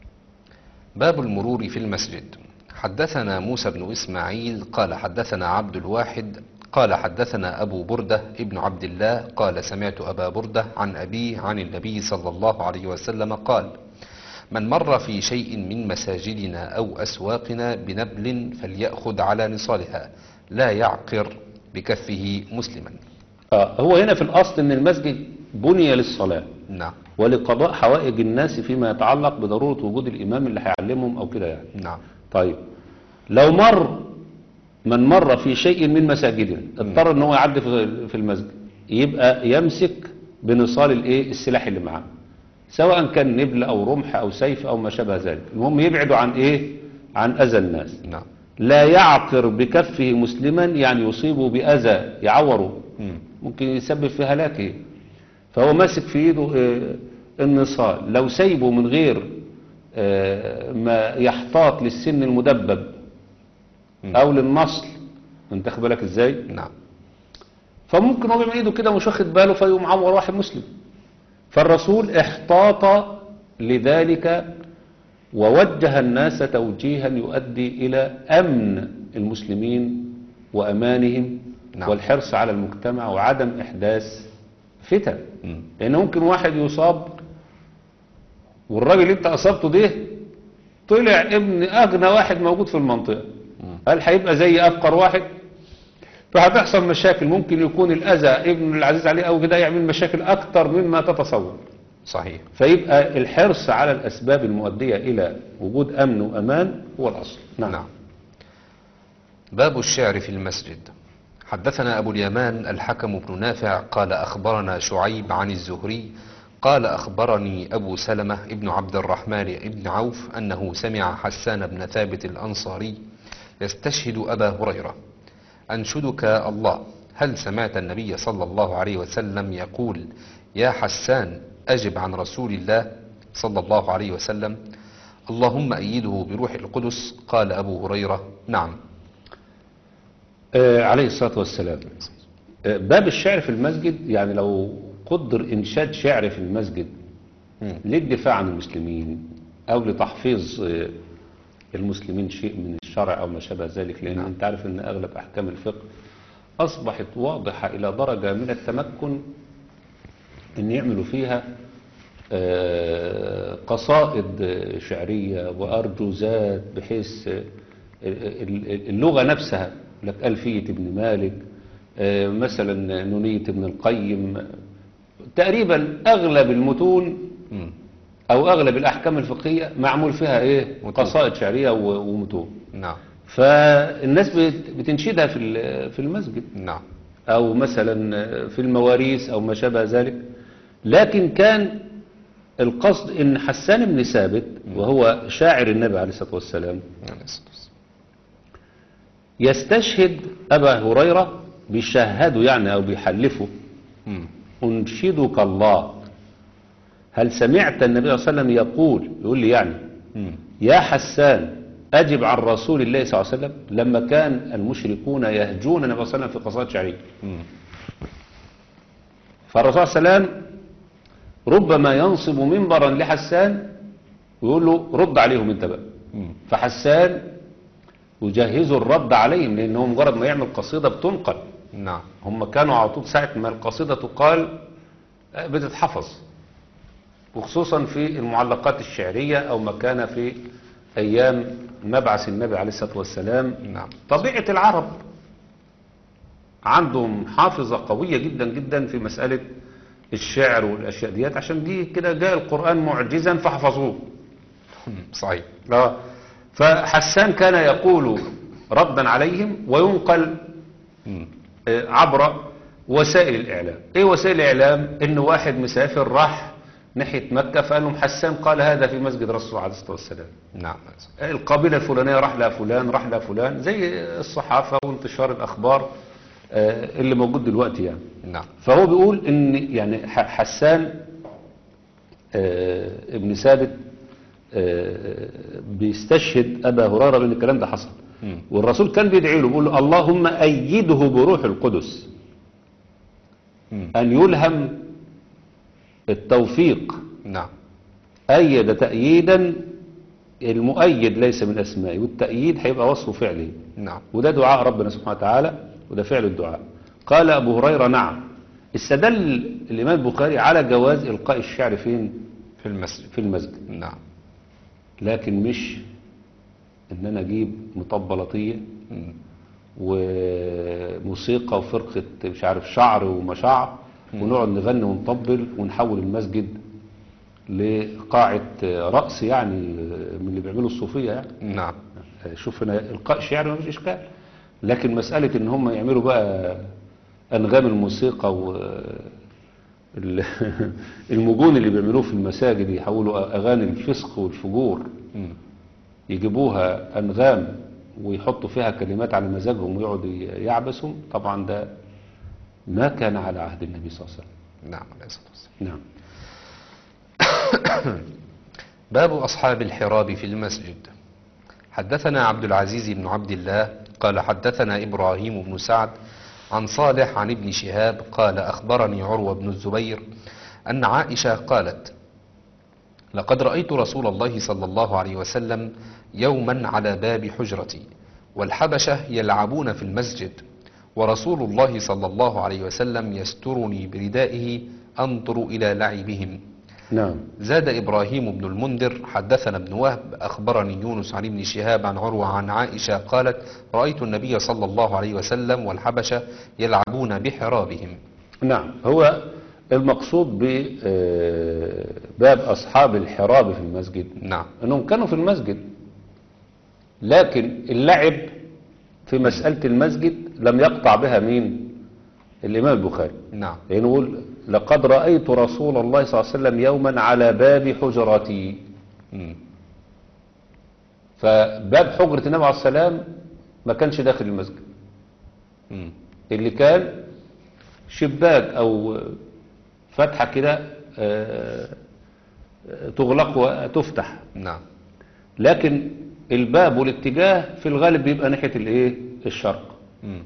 باب المرور في المسجد حدثنا موسى بن إسماعيل قال حدثنا عبد الواحد قال حدثنا أبو بردة ابن عبد الله قال سمعت أبا بردة عن أبيه عن النبي صلى الله عليه وسلم قال من مر في شيء من مساجدنا أو أسواقنا بنبل فليأخذ على نصالها لا يعقر بكفه مسلما آه هو هنا في الأصل ان المسجد بني للصلاة نعم ولقضاء حوائج الناس فيما يتعلق بضرورة وجود الإمام اللي هيعلمهم أو كده يعني نعم طيب لو مر من مر في شيء من مساجدنا اضطر ان هو يعدي في في المسجد يبقى يمسك بنصال الايه السلاح اللي معاه سواء كان نبل أو رمح أو سيف أو ما شابه ذلك المهم يبعدوا عن إيه عن أذى الناس نعم لا يعقر بكفه مسلما يعني يصيبه بأذى يعوره مم. ممكن يسبب في هلاكه فهو ماسك في ايده آه، النصال لو سيبه من غير آه، ما يحتاط للسن المدبب او للنصل انت خد بالك ازاي نعم فممكن هو بيعمل ايده كده مش واخد باله فيقوم عور واحد مسلم فالرسول احتاط لذلك ووجه الناس توجيها يؤدي الى امن المسلمين وامانهم نعم. والحرص على المجتمع وعدم احداث فتن مم. لان ممكن واحد يصاب والراجل اللي انت اصبته ده طلع ابن اغنى واحد موجود في المنطقه هل هيبقى زي افقر واحد فهتحصل مشاكل ممكن يكون الاذى ابن العزيز عليه او كده يعمل مشاكل اكتر مما تتصور صحيح فيبقى الحرص على الاسباب المؤديه الى وجود امن وامان هو الاصل نعم, نعم باب الشعر في المسجد حدثنا أبو اليمان الحكم بن نافع قال أخبرنا شعيب عن الزهري قال أخبرني أبو سلمة ابن عبد الرحمن ابن عوف أنه سمع حسان بن ثابت الأنصاري يستشهد أبا هريرة أنشدك الله هل سمعت النبي صلى الله عليه وسلم يقول يا حسان أجب عن رسول الله صلى الله عليه وسلم اللهم أيده بروح القدس قال أبو هريرة نعم آه عليه الصلاه والسلام آه باب الشعر في المسجد يعني لو قدر انشاد شعر في المسجد مم. للدفاع عن المسلمين او لتحفيظ آه، المسلمين شيء من الشرع او ما شابه ذلك لان نعم. انت عارف ان اغلب احكام الفقه اصبحت واضحه الى درجه من التمكن ان يعملوا فيها آه، قصائد آه، شعريه وارجوزات بحيث آه، ال- ال- اللغه نفسها لك الفيه ابن مالك آه، مثلا نونيه ابن القيم تقريبا اغلب المتون مم. او اغلب الاحكام الفقهيه معمول فيها ايه متون. قصائد شعريه و- ومتون نعم فالناس بت- بتنشدها في ال- في المسجد نعم او مثلا في المواريث او ما شابه ذلك لكن كان القصد ان حسان بن ثابت وهو شاعر النبي عليه الصلاه والسلام عليه الصلاة والسلام. يستشهد ابا هريره بيشهده يعني او بيحلفه مم. انشدك الله هل سمعت النبي صلى الله عليه وسلم يقول يقول لي يعني مم. يا حسان أجب عن رسول الله صلى الله عليه وسلم لما كان المشركون يهجون النبي صلى الله عليه وسلم في قصائد شعرية مم. فالرسول صلى الله عليه وسلم ربما ينصب منبرا لحسان ويقول له رد عليهم انت بقى مم. فحسان يجهزوا الرد عليهم لان هو مجرد ما يعمل قصيدة بتنقل نعم هم كانوا على طول ساعة ما القصيدة تقال آه، بتتحفظ وخصوصا في المعلقات الشعرية أو ما كان في أيام مبعث النبي عليه الصلاة والسلام نعم طبيعة العرب عندهم حافظة قوية جدا جدا في مسألة الشعر والأشياء ديت عشان دي كده جاء القرآن معجزا فحفظوه مم. صحيح آه. فحسان كان يقول ردا عليهم وينقل مم. آه، عبر وسائل الإعلام إيه وسائل الإعلام إن واحد مسافر راح ناحية مكة فقال لهم حسان قال هذا في مسجد رسول عليه الصلاة والسلام نعم القبيلة الفلانية راح لها فلان راح لها فلان زي الصحافة وانتشار الأخبار آه، اللي موجود دلوقتي يعني نعم فهو بيقول ان يعني ح- حسان آه، ابن ثابت آه، بيستشهد ابا هريره بان الكلام ده حصل مم. والرسول كان بيدعي له بيقول له اللهم ايده بروح القدس مم. ان يلهم التوفيق نعم ايد تاييدا المؤيد ليس من اسمائه والتاييد هيبقى وصفه فعلي نعم وده دعاء ربنا سبحانه وتعالى وده فعل الدعاء قال أبو هريرة نعم استدل الإمام البخاري على جواز إلقاء الشعر فين في المسجد في المسجد نعم لكن مش إن أنا أجيب مطبلطية مم. وموسيقى وفرقة مش عارف شعر ومشاع ونقعد نغني ونطبل ونحول المسجد لقاعة رأس يعني من اللي بيعملوا الصوفية يعني نعم شوف هنا القاء شعر ما فيش اشكال لكن مساله ان هم يعملوا بقى انغام الموسيقى ال- المجون اللي بيعملوه في المساجد يحولوا أغاني الفسق والفجور مم. يجيبوها أنغام ويحطوا فيها كلمات على مزاجهم ويقعدوا ي- يعبسوا طبعا ده ما كان على عهد النبي صلى الله عليه وسلم نعم عليه الصلاة والسلام نعم باب أصحاب الحراب في المسجد حدثنا عبد العزيز بن عبد الله قال حدثنا إبراهيم بن سعد عن صالح عن ابن شهاب قال أخبرني عروة بن الزبير أن عائشة قالت لقد رأيت رسول الله صلى الله عليه وسلم يوما على باب حجرتي والحبشة يلعبون في المسجد ورسول الله صلى الله عليه وسلم يسترني بردائه أنظر إلى لعبهم نعم زاد إبراهيم بن المنذر حدثنا ابن وهب أخبرني يونس عن ابن شهاب عن عروة عن عائشة قالت رأيت النبي صلى الله عليه وسلم والحبشة يلعبون بحرابهم نعم هو المقصود بباب أصحاب الحراب في المسجد نعم أنهم كانوا في المسجد لكن اللعب في مسألة المسجد لم يقطع بها مين الإمام البخاري نعم لأنه يقول لقد رأيت رسول الله صلى الله عليه وسلم يوما على باب حجرتي مم. فباب حجرة النبي عليه السلام ما كانش داخل المسجد مم. اللي كان شباك او فتحة كده آه، آه، تغلق وتفتح نعم لكن الباب والاتجاه في الغالب بيبقى ناحية الايه الشرق مم.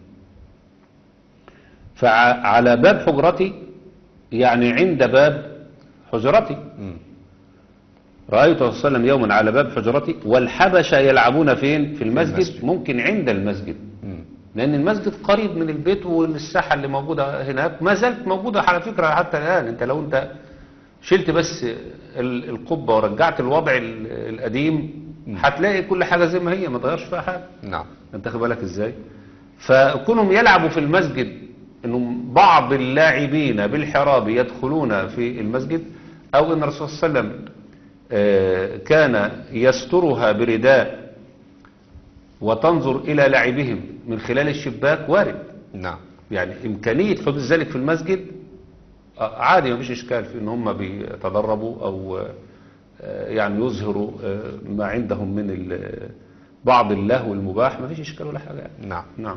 فعلى باب حجرتي يعني عند باب حجرتي مم. رأيت صلى الله عليه وسلم يوما على باب حجرتي والحبشة يلعبون فين في المسجد, المسجد. ممكن عند المسجد مم. لأن المسجد قريب من البيت والساحة اللي موجودة هناك ما زالت موجودة على فكرة حتى الآن أنت لو أنت شلت بس ال- القبة ورجعت الوضع ال- القديم هتلاقي كل حاجة زي ما هي ما تغيرش فيها حاجة نعم أنت خد بالك إزاي فكونهم يلعبوا في المسجد أنهم بعض اللاعبين بالحراب يدخلون في المسجد أو أن الرسول صلى الله عليه وسلم آه، كان يسترها برداء وتنظر إلى لعبهم من خلال الشباك وارد نعم يعني إمكانية حدوث ذلك في المسجد آه، عادي ما فيش إشكال في إن هم بيتدربوا أو آه، يعني يظهروا آه، ما عندهم من ال- بعض اللهو المباح ما فيش إشكال ولا حاجة يعني. نعم نعم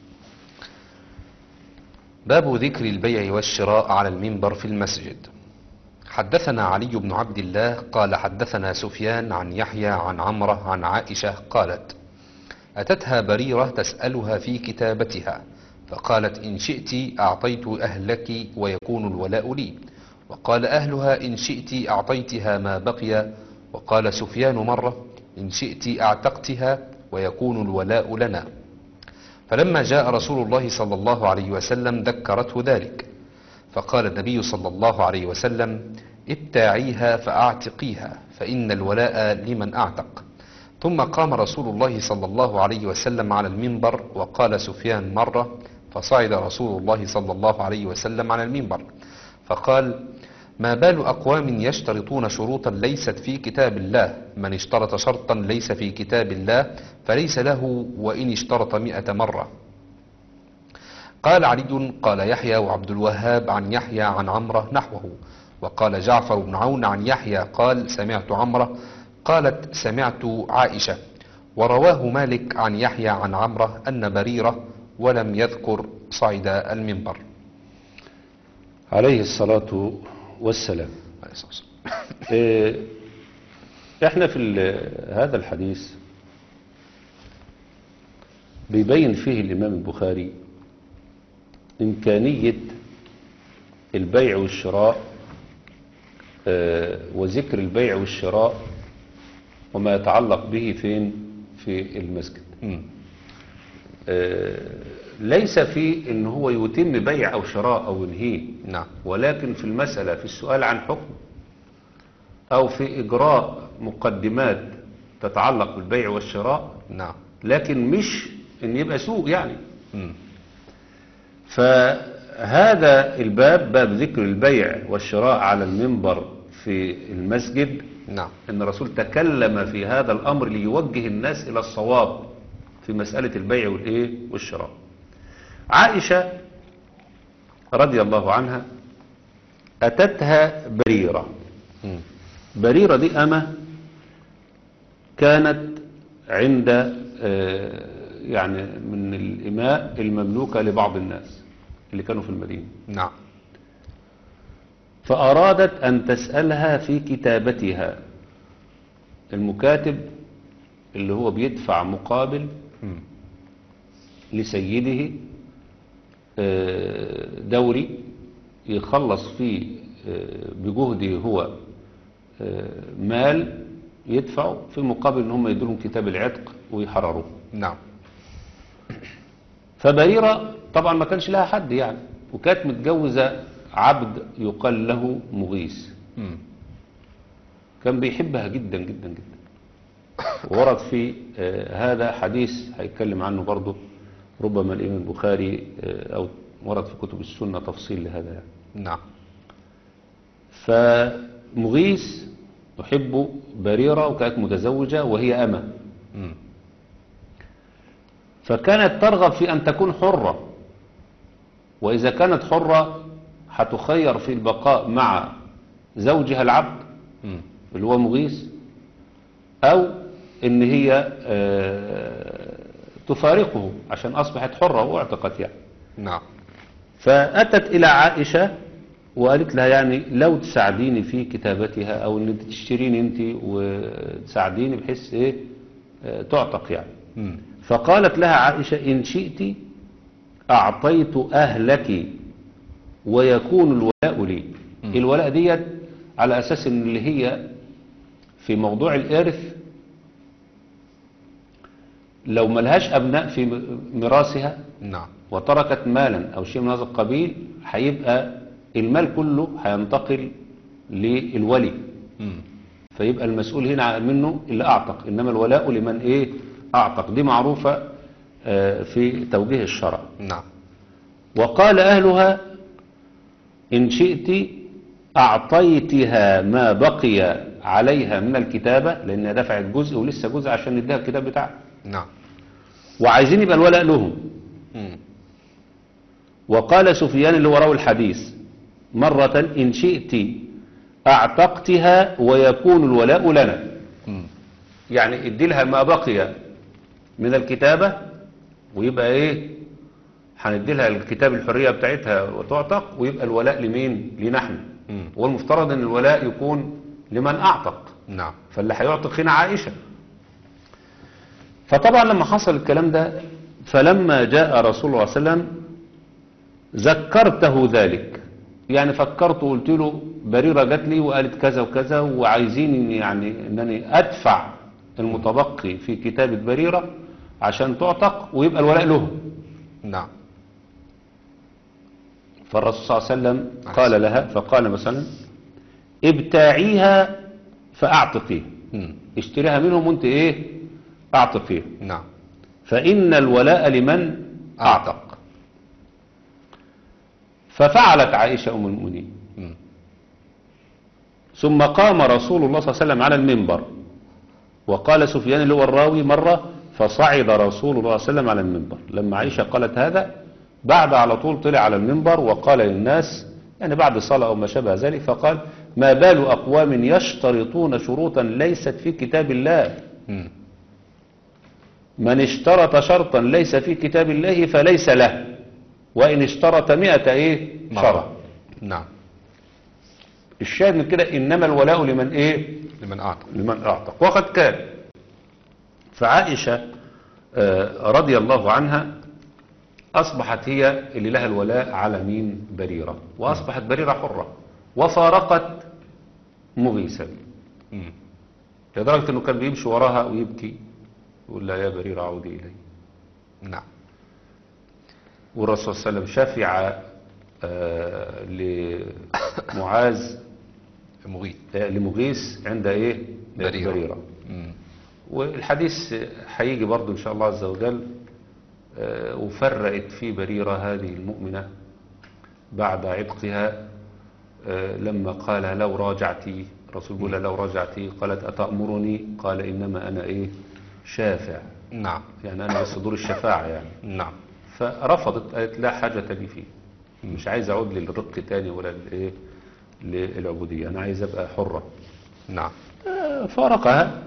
باب ذكر البيع والشراء على المنبر في المسجد حدثنا علي بن عبد الله قال حدثنا سفيان عن يحيى عن عمرة عن عائشة قالت أتتها بريرة تسألها في كتابتها فقالت إن شئت أعطيت أهلك ويكون الولاء لي وقال أهلها إن شئت أعطيتها ما بقي وقال سفيان مرة إن شئت أعتقتها ويكون الولاء لنا فلما جاء رسول الله صلى الله عليه وسلم ذكرته ذلك فقال النبي صلى الله عليه وسلم ابتاعيها فأعتقيها فإن الولاء لمن أعتق ثم قام رسول الله صلى الله عليه وسلم على المنبر وقال سفيان مرة فصعد رسول الله صلى الله عليه وسلم على المنبر فقال ما بال أقوام يشترطون شروطا ليست في كتاب الله من اشترط شرطا ليس في كتاب الله فليس له وإن اشترط مئة مرة قال علي قال يحيى وعبد الوهاب عن يحيى عن عمرة نحوه وقال جعفر بن عون عن يحيى قال سمعت عمرة قالت سمعت عائشة ورواه مالك عن يحيى عن عمرة أن بريرة ولم يذكر صعد المنبر عليه الصلاة والسلام عليه الصلاة والسلام. إيه، احنا في ال- هذا الحديث بيبين فيه الإمام البخاري إمكانية البيع والشراء آه، وذكر البيع والشراء وما يتعلق به فين في المسجد مم. آه، ليس في ان هو يتم بيع او شراء او ينهيه نعم ولكن في المسألة في السؤال عن حكم أو في إجراء مقدمات تتعلق بالبيع والشراء نعم لكن مش إن يبقى سوق يعني مم. فهذا الباب باب ذكر البيع والشراء على المنبر في المسجد نعم أن الرسول تكلم في هذا الأمر ليوجه الناس إلى الصواب في مسألة البيع والإيه والشراء عائشة رضي الله عنها أتتها بريرة مم. بريرة دي أمة كانت عند آه، يعني من الإماء المملوكة لبعض الناس اللي كانوا في المدينة نعم فأرادت أن تسألها في كتابتها المكاتب اللي هو بيدفع مقابل مم. لسيده آه، دوري يخلص فيه آه، بجهده هو آه، مال يدفعه في مقابل ان هم يدولهم كتاب العتق ويحرروه نعم فبريرة طبعا ما كانش لها حد يعني وكانت متجوزة عبد يقال له مغيث مم. كان بيحبها جدا جدا جدا ورد في آه، هذا حديث هيتكلم عنه برضه ربما الإمام البخاري آه، أو ورد في كتب السنة تفصيل لهذا يعني. نعم فمغيث يحب بريرة وكانت متزوجة وهي أمة مم. فكانت ترغب في أن تكون حرة وإذا كانت حرة هتخير في البقاء مع زوجها العبد مم. اللي هو مغيث أو إن هي آه، تفارقه عشان أصبحت حرة واعتقت يعني نعم فأتت إلى عائشة وقالت لها يعني لو تساعديني في كتابتها أو إن أنت تشتريني أنت وتساعديني بحيث إيه آه، تعتق يعني مم. فقالت لها عائشة إن شئت أعطيت أهلك ويكون الولاء لي الولاء ديت على أساس إن اللي هي في موضوع الإرث لو ملهاش أبناء في ميراثها نعم وتركت مالا أو شيء من هذا القبيل هيبقى المال كله هينتقل للولي مم. فيبقى المسؤول هنا منه اللي أعتق إنما الولاء لمن إيه أعتق دي معروفة آه، في توجيه الشرع نعم وقال أهلها إن شئت أعطيتها ما بقي عليها من الكتابة لأنها دفعت جزء ولسه جزء عشان نديها الكتاب بتاعها نعم وعايزين يبقى الولاء لهم مم. وقال سفيان اللي وراه الحديث مرة إن شئت أعتقتها ويكون الولاء لنا مم. يعني ادي لها ما بقي من الكتابة ويبقى ايه هندي لها الكتاب الحرية بتاعتها وتعتق ويبقى الولاء لمين لنحن مم. والمفترض ان الولاء يكون لمن اعتق نعم فاللي هيعتق هنا عائشة فطبعا لما حصل الكلام ده فلما جاء رسول الله صلى الله عليه وسلم ذكرته ذلك يعني فكرت وقلت له بريرة جات لي وقالت كذا وكذا وعايزين يعني انني ادفع المتبقي في كتابة بريرة عشان تعتق ويبقى الولاء له نعم فالرسول صلى الله عليه وسلم قال لها فقال مثلا ابتاعيها فاعتقيه مم. اشتريها منهم وانت ايه اعتقيه نعم فإن الولاء لمن أعتق ففعلت عائشة أم المؤمنين مم. ثم قام رسول الله صلى الله عليه وسلم على المنبر وقال سفيان اللي هو الراوي مرة فصعد رسول الله صلى الله عليه وسلم على المنبر لما عائشة قالت هذا بعد على طول طلع على المنبر وقال للناس يعني بعد صلاة أو ما شابه ذلك فقال ما بال أقوام يشترطون شروطا ليست في كتاب الله مم. من اشترط شرطا ليس في كتاب الله فليس له وإن اشترط مئة ايه شرط مرة. نعم الشاهد من كده إنما الولاء لمن ايه لمن أعطى لمن أعتق وقد كان فعائشة آه، رضي الله عنها أصبحت هي اللي لها الولاء على مين بريرة وأصبحت بريرة حرة وفارقت مغيثا مم. لدرجة أنه كان بيمشي وراها ويبكي يقول لها يا بريرة عودي إلي نعم والرسول صلى الله عليه وسلم شفع آه، لمعاذ مغيث آه، لمغيث عند ايه بريرة. بريرة مم. والحديث هيجي برضو ان شاء الله عز وجل آه، وفرقت في بريرة هذه المؤمنة بعد عتقها آه، لما قال لو راجعتي الرسول بيقول لها لو راجعتي قالت أتأمرني قال إنما أنا إيه شافع نعم يعني أنا بس دور الشفاعة يعني نعم فرفضت قالت لا حاجة لي فيه مش عايز أعود للرق تاني ولا لإيه للعبودية أنا عايز أبقى حرة نعم آه، فارقها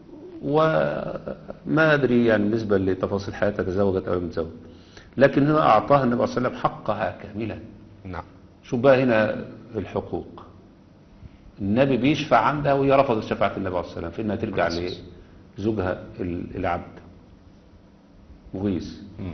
وما أدري يعني بالنسبة لتفاصيل حياتها تزوجت أو لم تزوج لكن هنا أعطاها النبي صلى الله عليه وسلم حقها كاملا نعم شوف بقى هنا الحقوق النبي بيشفع عندها وهي رفضت شفاعة النبي عليه الصلاة والسلام في انها ترجع لزوجها ال- العبد مغيث مم.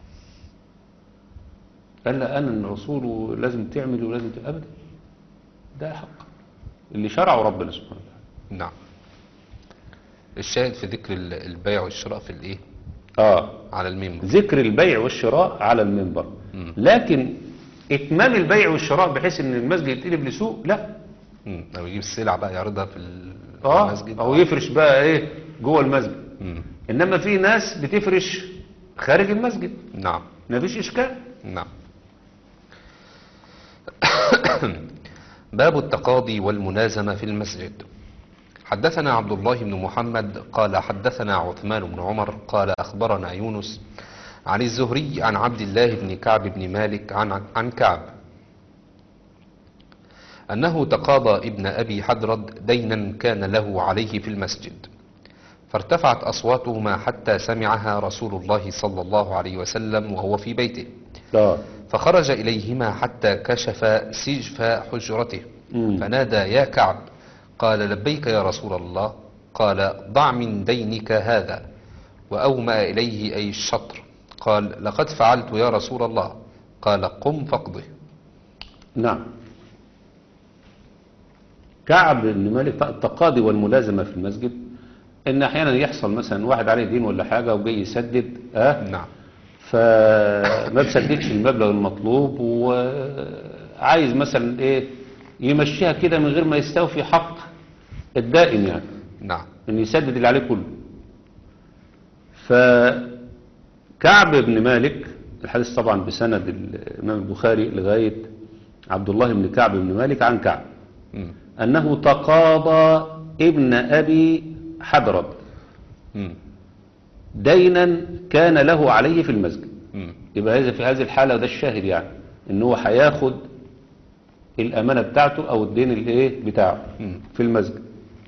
قال لا انا الرسول ولازم تعمل ولازم تعمل ابدا ده حق اللي شرعه ربنا سبحانه وتعالى نعم الشاهد في ذكر ال- البيع والشراء في الايه اه على المنبر ذكر البيع والشراء على المنبر مم. لكن اتمام البيع والشراء بحيث ان المسجد يتقلب لسوق لا مم. او يجيب السلع بقى يعرضها في ال- في اه المسجد او يفرش بقى ايه جوه المسجد مم. انما في ناس بتفرش خارج المسجد نعم مفيش اشكال نعم باب التقاضي والملازمة في المسجد حدثنا عبد الله بن محمد قال حدثنا عثمان بن عمر قال أخبرنا يونس عن الزهري عن عبد الله بن كعب بن مالك عن, عن كعب أنه تقاضى ابن أبي حدرد دينا كان له عليه في المسجد فارتفعت أصواتهما حتى سمعها رسول الله صلى الله عليه وسلم وهو في بيته اه فخرج إليهما حتى كشف سجف حجرته مم. فنادى يا كعب قال لبيك يا رسول الله قال ضع من دينك هذا وأومأ إليه أي الشطر قال لقد فعلت يا رسول الله قال قم فاقضه نعم كعب بن مالك التقاضي والملازمة في المسجد ان احيانا يحصل مثلا واحد عليه دين ولا حاجة وجاي يسدد اه نعم فما بسددش المبلغ المطلوب وعايز مثلا ايه يمشيها كده من غير ما يستوفي حق الدائن يعني نعم ان يسدد اللي عليه كله فكعب بن مالك الحديث طبعا بسند الامام البخاري لغايه عبد الله بن كعب بن مالك عن كعب مم. انه تقاضى ابن ابي حدرد مم. دينا كان له عليه في المسجد مم. يبقى هذا في هذه الحاله ده الشاهد يعني ان هو هياخد الامانه بتاعته او الدين الايه بتاعه مم. في المسجد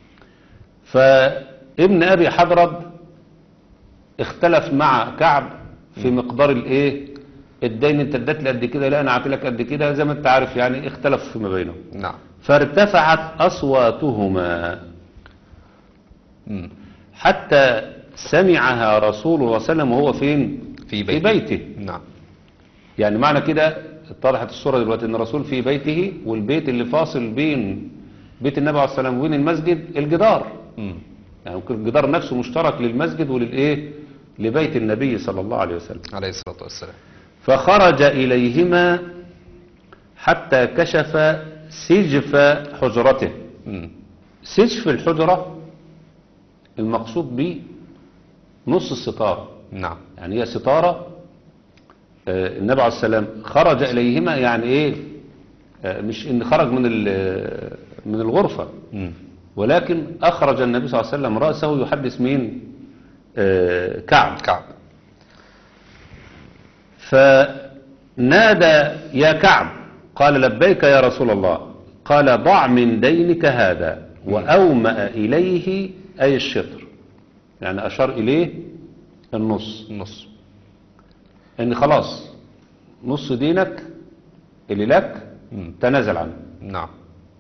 فابن ابي حضرد اختلف مع كعب في مقدار الايه الدين انت اديت لي قد كده لا انا اعطي لك قد كده زي ما انت عارف يعني اختلف فيما بينهم نعم فارتفعت اصواتهما مم. حتى سمعها رسول الله صلى الله عليه وسلم وهو فين في في بيته بيته نعم يعني معنى كده اتضحت الصورة دلوقتي ان الرسول في بيته والبيت اللي فاصل بين بيت النبي عليه الصلاة والسلام وبين المسجد الجدار مم. يعني ممكن الجدار نفسه مشترك للمسجد وللايه لبيت النبي صلى الله عليه وسلم عليه الصلاة والسلام فخرج إليهما حتى كشف سجف حجرته مم. سجف الحجرة المقصود به نص الستار نعم يعني هي ستارة آه، النبي عليه السلام خرج إليهما يعني إيه آه، مش إن خرج من ال- من الغرفة مم. ولكن أخرج النبي صلى الله عليه وسلم رأسه يحدث مين آه، كعب كعب فنادى يا كعب قال لبيك يا رسول الله قال ضع من دينك هذا وأومأ إليه أي الشطر يعني أشار إليه النص النص ان خلاص نص دينك اللي لك مم. تنازل عنه نعم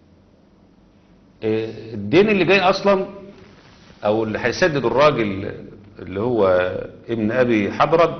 إيه، الدين اللي جاي اصلا او اللي هيسدد الراجل اللي هو ابن ابي حضرد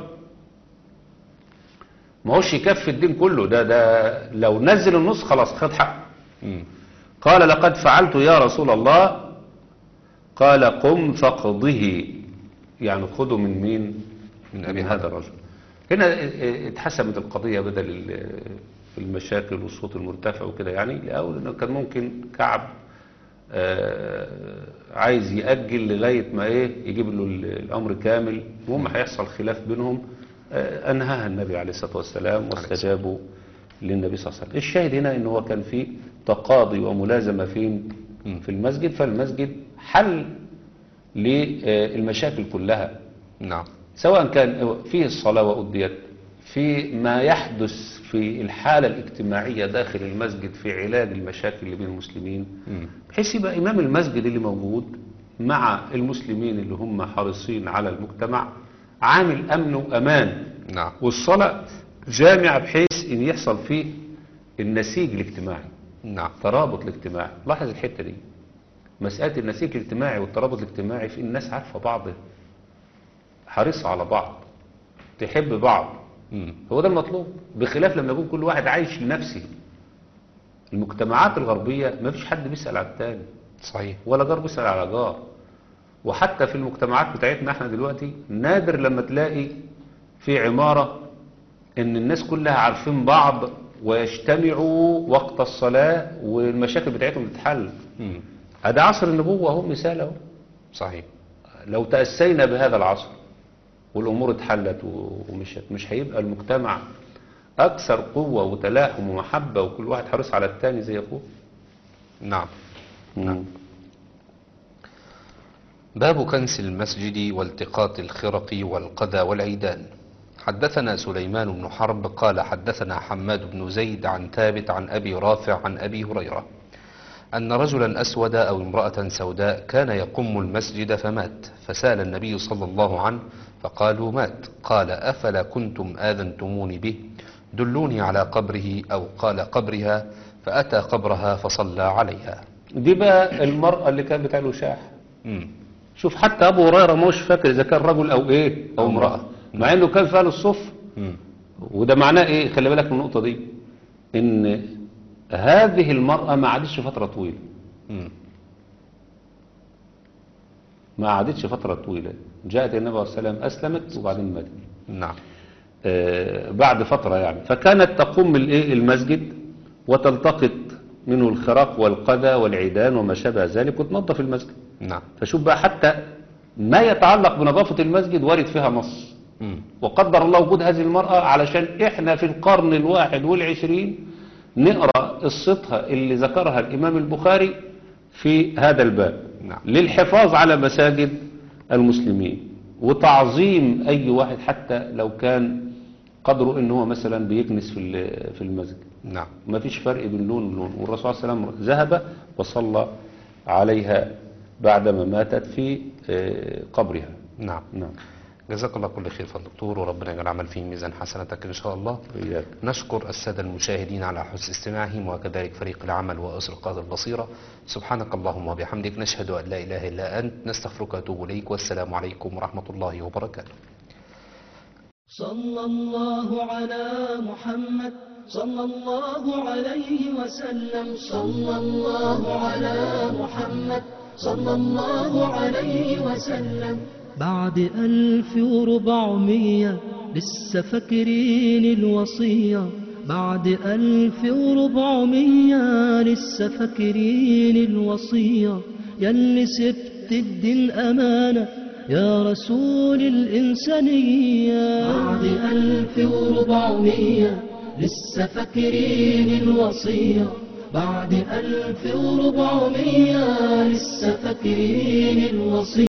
ما هوش يكفي الدين كله ده ده لو نزل النص خلاص خد حقه مم. قال لقد فعلت يا رسول الله قال قم فاقضه يعني خده من مين من من أبي هذا الرجل هنا اتحسمت القضية بدل ال- المشاكل والصوت المرتفع وكده يعني أو لأنه كان ممكن كعب آه، عايز يأجل لغاية ما إيه يجيب له ال- الأمر كامل المهم هيحصل خلاف بينهم آه، أنهاها النبي عليه الصلاة والسلام واستجابوا للنبي صلى الله عليه وسلم الشاهد هنا إن هو كان في تقاضي وملازمة فين في المسجد فالمسجد حل للمشاكل كلها نعم سواء كان فيه الصلاة وأديت في ما يحدث في الحالة الاجتماعية داخل المسجد في علاج المشاكل اللي بين المسلمين بحيث يبقى إمام المسجد اللي موجود مع المسلمين اللي هم حريصين على المجتمع عامل أمن وأمان نعم والصلاة جامعة بحيث إن يحصل فيه النسيج الاجتماعي نعم الترابط الاجتماعي لاحظ الحتة دي مسألة النسيج الاجتماعي والترابط الاجتماعي في الناس عارفة بعض حريصة على بعض تحب بعض مم. هو ده المطلوب بخلاف لما يكون كل واحد عايش لنفسه المجتمعات الغربية ما فيش حد بيسأل على التاني صحيح ولا جار بيسأل على جار وحتى في المجتمعات بتاعتنا احنا دلوقتي نادر لما تلاقي في عمارة ان الناس كلها عارفين بعض ويجتمعوا وقت الصلاة والمشاكل بتاعتهم تتحل مم. هذا عصر النبوة اهو مثال اهو صحيح لو تأسينا بهذا العصر والأمور اتحلت ومشت مش هيبقى المجتمع أكثر قوة وتلاحم ومحبة وكل واحد حريص على التاني زي أخوه نعم نعم باب كنس المسجد والتقاط الخرق والقذى والعيدان حدثنا سليمان بن حرب قال حدثنا حماد بن زيد عن ثابت عن أبي رافع عن أبي هريرة أن رجلا أسود أو امرأة سوداء كان يقم المسجد فمات فسأل النبي صلى الله عنه فقالوا مات قال أفلا كنتم آذنتموني به دلوني على قبره أو قال قبرها فأتى قبرها فصلى عليها دي بقى المرأة اللي كانت بتاع الوشاح مم. شوف حتى أبو هريرة مش فاكر إذا كان رجل أو إيه أو أو امرأة امرأة. مع إنه كان في أهل الصف مم. وده معناه إيه خلي بالك من النقطة دي إن هذه المرأة ما عادتش فترة طويلة مم. ما عادتش فترة طويلة جاءت النبي عليه السلام أسلمت وبعدين ماتت نعم آه، بعد فترة يعني فكانت تقوم الإيه المسجد وتلتقط منه الخراق والقذى والعيدان وما شابه ذلك وتنظف المسجد نعم فشوف بقى حتى ما يتعلق بنظافة المسجد وارد فيها نص مم. وقدر الله وجود هذه المرأة علشان احنا في القرن الواحد والعشرين نقرأ قصتها اللي ذكرها الإمام البخاري في هذا الباب نعم. للحفاظ على مساجد المسلمين وتعظيم أي واحد حتى لو كان قدره ان هو مثلا بيكنس في ال- في المسجد نعم ما فيش فرق بين لون ولون والرسول صلى الله عليه وسلم ذهب وصلى عليها بعدما ماتت في آه، قبرها نعم نعم جزاك الله كل خير فضل دكتور وربنا يجعل عمل فيه ميزان حسناتك إن شاء الله وإياك نشكر السادة المشاهدين على حسن استماعهم وكذلك فريق العمل وأسرقات البصيرة سبحانك اللهم وبحمدك نشهد أن لا إله إلا أنت نستغفرك ونتوب إليك والسلام عليكم ورحمة الله وبركاته صلى الله على محمد صلى الله عليه وسلم صلى الله على محمد صلى الله عليه وسلم بعد ألف وربعمية لسه فاكرين الوصية بعد ألف وربعمية لسه فاكرين الوصية ياللي سبت الدين أمانة يا رسول الإنسانية بعد ألف وربعمية لسه فاكرين الوصية بعد ألف وربعمية لسه فاكرين الوصية